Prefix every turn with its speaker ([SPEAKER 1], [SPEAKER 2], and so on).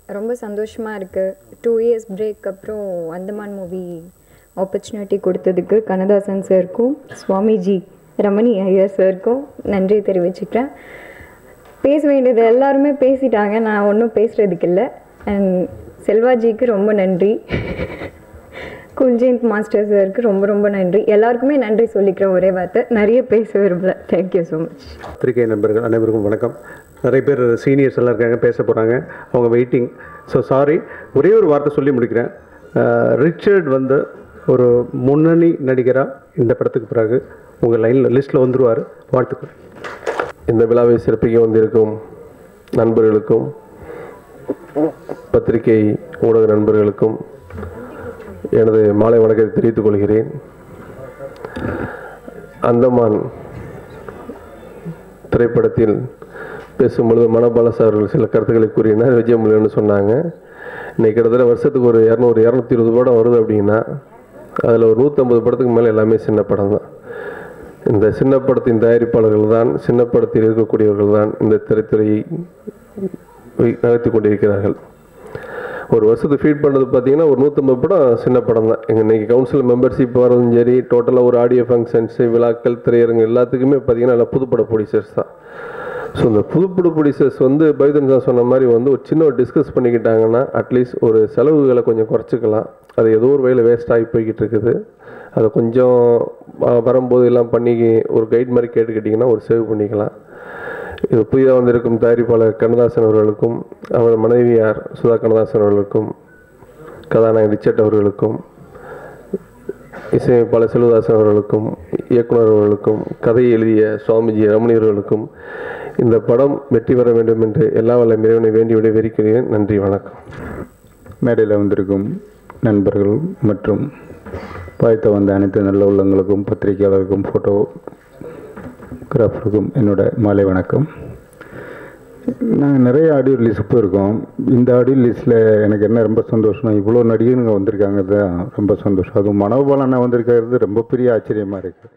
[SPEAKER 1] ரொம்ப சந்தோஷமாக இருக்குது டூ இயர்ஸ் பிரேக் அப்புறம் அந்தமான் மூவி ஆப்பர்ச்சுனிட்டி கொடுத்ததுக்கு கண்ணதாசன் சாருக்கும் சுவாமிஜி ரமணி ஐயர் சாருக்கும் நன்றி தெரிவிச்சுக்கிறேன் பேச வேண்டியது எல்லாருமே பேசிட்டாங்க நான் ஒன்றும் பேசுகிறதுக்கு இல்லை அண்ட் செல்வாஜிக்கு ரொம்ப நன்றி குல்ஜெயந்த் மாஸ்டர் சாருக்கு ரொம்ப ரொம்ப நன்றி எல்லாருக்குமே நன்றி சொல்லிக்கிறேன் ஒரே வார்த்தை நிறைய பேச விரும்பல தேங்க்யூ ஸோ மச்
[SPEAKER 2] பத்திரிகை நண்பர்கள் அனைவருக்கும் வணக்கம் நிறைய பேர் சீனியர்ஸ் எல்லாம் இருக்காங்க பேச போகிறாங்க அவங்க வெயிட்டிங் ஸோ சாரி ஒரே ஒரு வார்த்தை சொல்லி முடிக்கிறேன் அஹ், ரிச்சர்ட் வந்து ஒரு முன்னணி நடிகராக இந்த படத்துக்கு பிறகு உங்கள் லைனில் லிஸ்ட்டில் வந்துருவார் வாழ்த்துக்கள்
[SPEAKER 3] இந்த விழாவை சிறப்பிக்க வந்திருக்கும் நண்பர்களுக்கும் பத்திரிகை ஊடக நண்பர்களுக்கும் எனது மாலை வணக்கத்தை தெரிவித்துக் கொள்கிறேன் அந்தமான் திரைப்படத்தில் பேசும்பொழுது மனபாலஸ் அவர்கள் சில கருத்துக்களை கூறினார் விஜயமுலின்னு சொன்னாங்க இன்னைக்கு கிட்டத்தட்ட வருஷத்துக்கு ஒரு இரநூறு இரநூத்தி இருபது படம் வருது அப்படின்னா அதில் ஒரு நூற்றம்பது படத்துக்கு மேலே எல்லாமே சின்ன படம் தான் இந்த சின்ன படத்தின் தயாரிப்பாளர்கள் தான் சின்ன படத்தில் இருக்கக்கூடியவர்கள் தான் இந்த திரைத்துறையை வை- நகர்த்தி கொண்டிருக்கிறார்கள் ஒரு வருஷத்துக்கு ஃபீட் பண்ணுறது பார்த்தீங்கன்னா ஒரு நூற்றம்பது படம் சின்ன படம் தான் எங்கள் இன்றைக்கி கவுன்சில் மெம்பர்ஷிப் வரதும் சரி டோட்டலாக ஒரு ஆடியோ ஃபங்க்ஷன்ஸு விழாக்கள் திரையரங்கு எல்லாத்துக்குமே பார்த்தீங்கன்னா எல்லாம் புதுப்பட ப்ரொடியூசர்ஸ் தான் ஸோ இந்த புதுப்புது ப்ரொடியூசர்ஸ் வந்து பைதன் சார் சொன்ன மாதிரி வந்து ஒரு சின்ன ஒரு டிஸ்கஸ் பண்ணிக்கிட்டாங்கன்னா அட்லீஸ்ட் ஒரு செலவுகளை கொஞ்சம் குறைச்சிக்கலாம் அது ஏதோ ஒரு வகையில் வேஸ்ட் ஆகி போய்கிட்டு இருக்குது அதை கொஞ்சம் வ- வரும்போது எல்லாம் பண்ணி ஒரு கைட் மாதிரி கேட்டுக்கிட்டிங்கன்னா ஒரு சேவ் பண்ணிக்கலாம் இது புதிதாக வந்திருக்கும் தயாரிப்பாளர் கண்ணதாசன் அவர்களுக்கும் அவர் மனைவியார் சுதா கண்ணதாசன் அவர்களுக்கும் கதாநாயகன் ரிச்சர்ட் அவர்களுக்கும் இசையமைப்பாளர் செல்வதாசன் அவர்களுக்கும் இயக்குனர் அவர்களுக்கும் கதையை எழுதிய சுவாமிஜி ரமணி அவர்களுக்கும் இந்த படம் வெற்றி பெற வேண்டும் என்று எல்லா வல்ல இறைவனை வேண்டி விடைபெறுகிறேன் நன்றி வணக்கம்
[SPEAKER 4] மேடையில் வந்திருக்கும் நண்பர்கள் மற்றும் வாழ்த்த வந்த அனைத்து நல்ல உள்ளங்களுக்கும் பத்திரிகையாளருக்கும் ஃபோட்டோகிராஃபருக்கும் என்னோட மாலை வணக்கம் நாங்கள் நிறைய ஆடியோ ரிலீஸ் போயிருக்கோம் இந்த ஆடியோ ரிலீஸில் எனக்கு என்ன ரொம்ப சந்தோஷம் இவ்வளோ நடிகருங்க வந்திருக்காங்க தான் ரொம்ப சந்தோஷம் அதுவும் மனோபாலனை வந்திருக்கிறது ரொம்ப பெரிய ஆச்சரியமாக இருக்குது